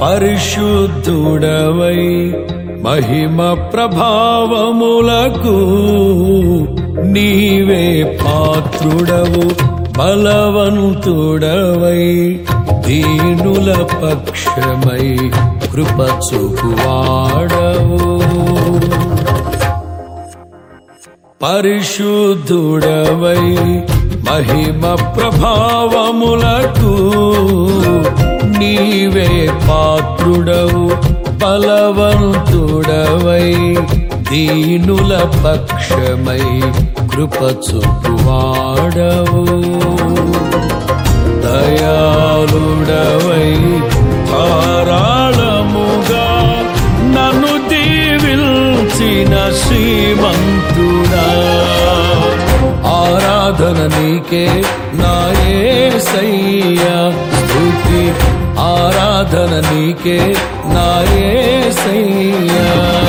పరిశుద్ధుడవై మహిమ ప్రభావములకు నీవే పాత్రుడవు బలవంతుడవై దీనుల పక్షమై కృప చూపువాడవు పరిశుద్ధుడవై మహిమ ప్రభావములకు నీవే పాత్రుడవు బలవంతుడవై దీనుల పక్షమై కృప చూపువాడవు దయాళుడవై ధారాళముగా నన్ను దీవిల్చిన శ్రీమంతుడా ఆరాధన నీకే నాయసయ్యా స్తుతి ఆరాధన నీకే నాయసయ్యా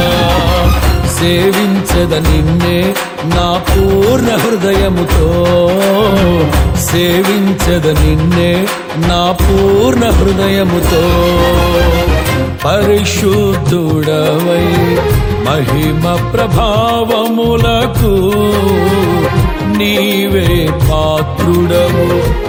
సేవించద నిన్నే నా పూర్ణ హృదయముతో సేవించద నిన్నే నా పూర్ణ హృదయముతో పరిశుద్ధుడవై మహిమ ప్రభావములకు నీవే పాత్రుడవు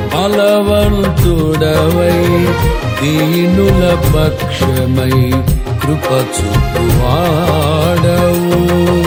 బలవంతుడవై దీనుల పక్షమై కృప చూపువాడవు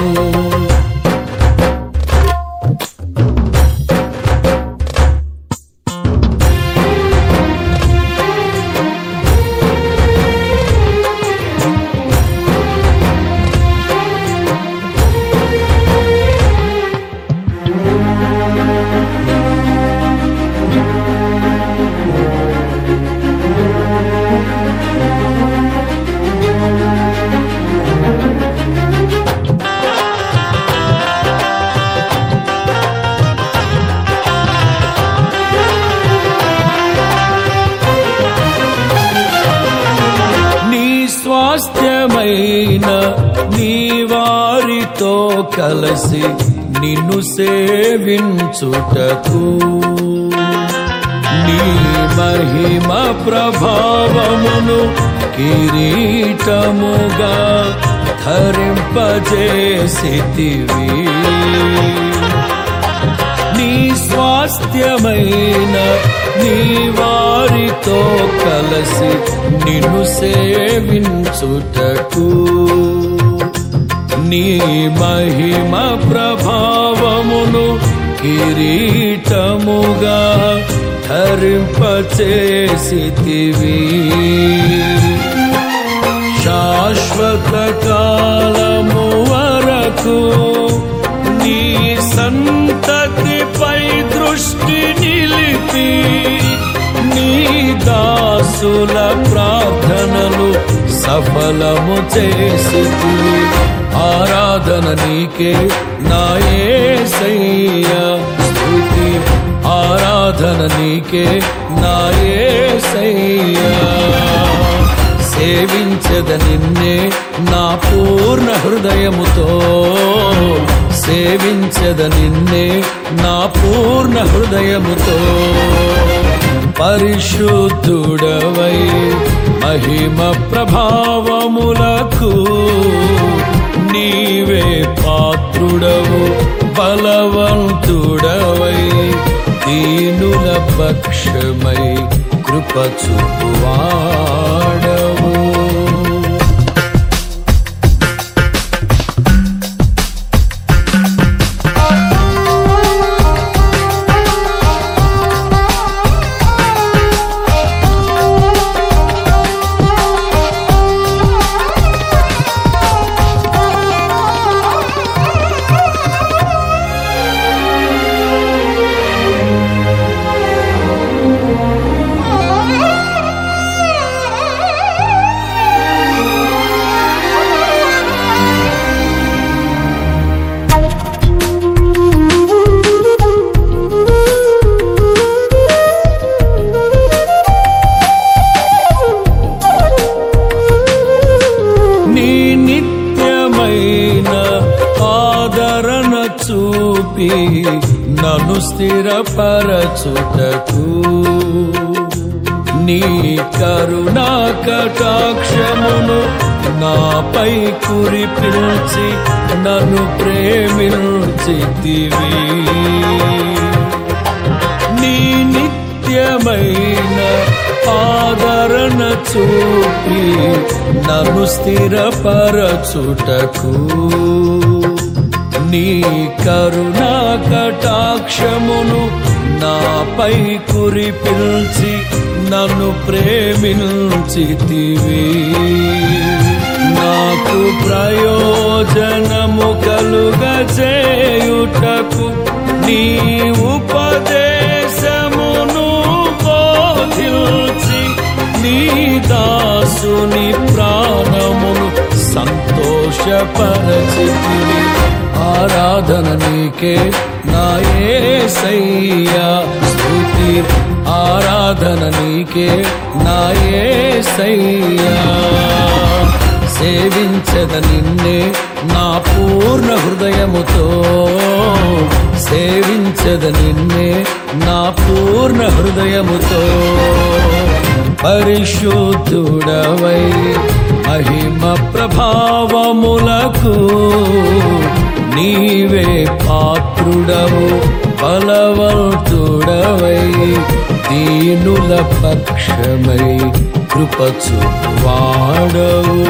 నీ స్వాస్థ్యమైన నీ వారితో కలిసి నిన్ను సేవించుటకు నీ మహిమ ప్రభావమును కిరీటముగా ధరింపజేసితివి నీ స్వాస్థ్యమైన నీ వారితో కలసి నిన్ను సేవించుటకు నీ మహిమ ప్రభావమును కిరీటముగా ధరింపచేసితివి శాశ్వత కాలము వరకు నీ సంతతిపై దృష్టి నిలిపి నీ దాసుల ప్రార్థనలు సఫలము చేసి ఆరాధన నీకే నాయసయ్యా స్తుతి ఆరాధన నీకే నాయసయ్యా సేవించద నిన్నే నా పూర్ణ హృదయముతో సేవించద నిన్నే నా పూర్ణ హృదయముతో పరిశుద్ధుడవై మహిమ ప్రభావములకు నీవే పాత్రుడవు బలవంతుడవై దీనుల పక్షమై కృప చూపువాడవు నీ నిత్యమైన ఆదరణ చూపి నన్ను స్థిరపరచుటకు నీ కరుణా కటాక్షమును నాపై కురిపిల్చి నన్ను ప్రేమించితివి నీ నిత్యమైన ఆదరణ చూపి నన్ను స్థిరపరచుటకు నీ కరుణా కటాక్షమును నాపై కురిపిల్చి నన్ను ప్రేమించితివి నాకు ప్రయోజనము కలుగజేయుటకు నీ ఉపదేశమును బోధించి నీ దాసుని ప్రాణమును సంతోషపరచితివి ఆరాధన నీకే నా యేసయ్యా స్తుతి ఆరాధన నీకే నా యేసయ్యా సేవించద నిన్నే నా పూర్ణ హృదయముతో సేవించద నిన్నే నా పూర్ణ హృదయముతో పరిశుద్ధుడవై మహిమ ప్రభావములకు నీవే పాత్రుడవు బలవంతుడవై దీనుల పక్షమై కృపచు వాడవు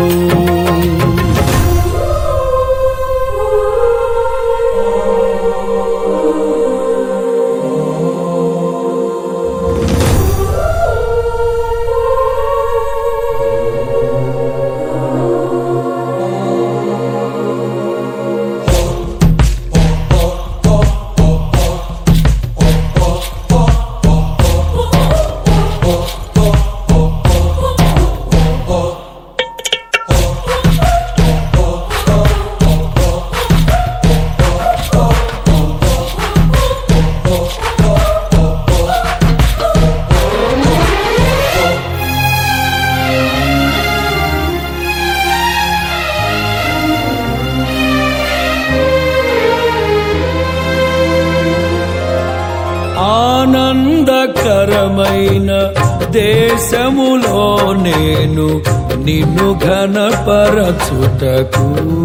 ఆనందకరమైన దేశములో నేను నిన్ను ఘనపరచుటకు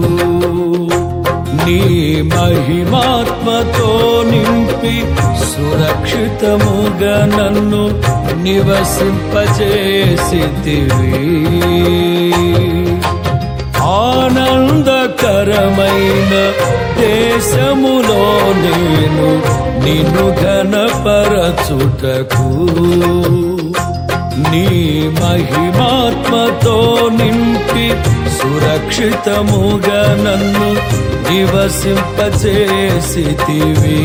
నీ మహిమాత్మతో నింపి సురక్షితముగా నన్ను నివసింపజేసితివి ఆనందకరమైన దేశములో నేను నిన్ను ఘనపరచుటకు నీ మహిమాత్మతో నింపి సురక్షితముగా నన్ను నివసింపచేసితివి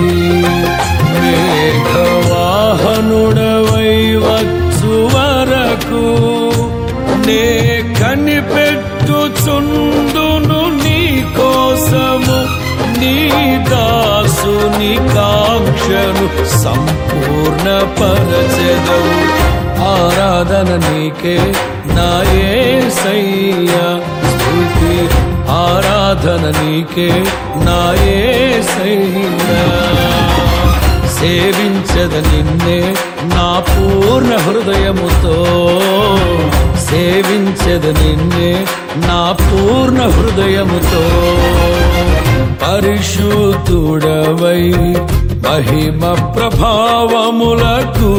మేఘవాహనుడవై వచ్చు వరకు నే కనిపెట్టుచుందును నీ కోసము నీ దాసుని కాంక్షను సంపూర్ణ పరచెదవు ఆరాధన నీకే నా యేసయ్యా స్తుతి ఆరాధన నీకే నా యేసయ్యా సేవించద నిన్నే నా పూర్ణ హృదయముతో సేవించద నిన్నే నా పూర్ణ హృదయముతో పరిశుద్ధుడవై మహిమ ప్రభావములకు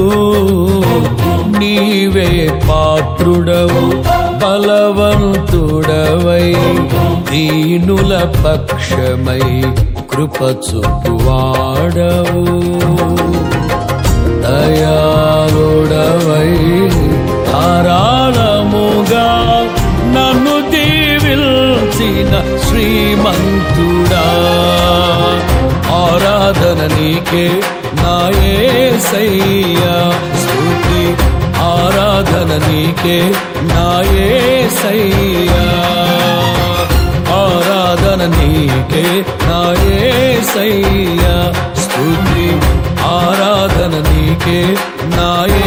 నీవే పాత్రుడవు బలవంతుడవై దీనుల పక్షమై కృపచుపువాడవు దయాళుడవై ధారాళముగా నన్ను దీవిల్చిన శ్రీమంతుడా ఆరాధన నీకే నాయసయ్యా స్తుతి ఆరాధన నీకే నాయసయ్యా ఆరాధన నీకే నాయసయ్యా స్తుతి ఆరాధన నీకే నాయే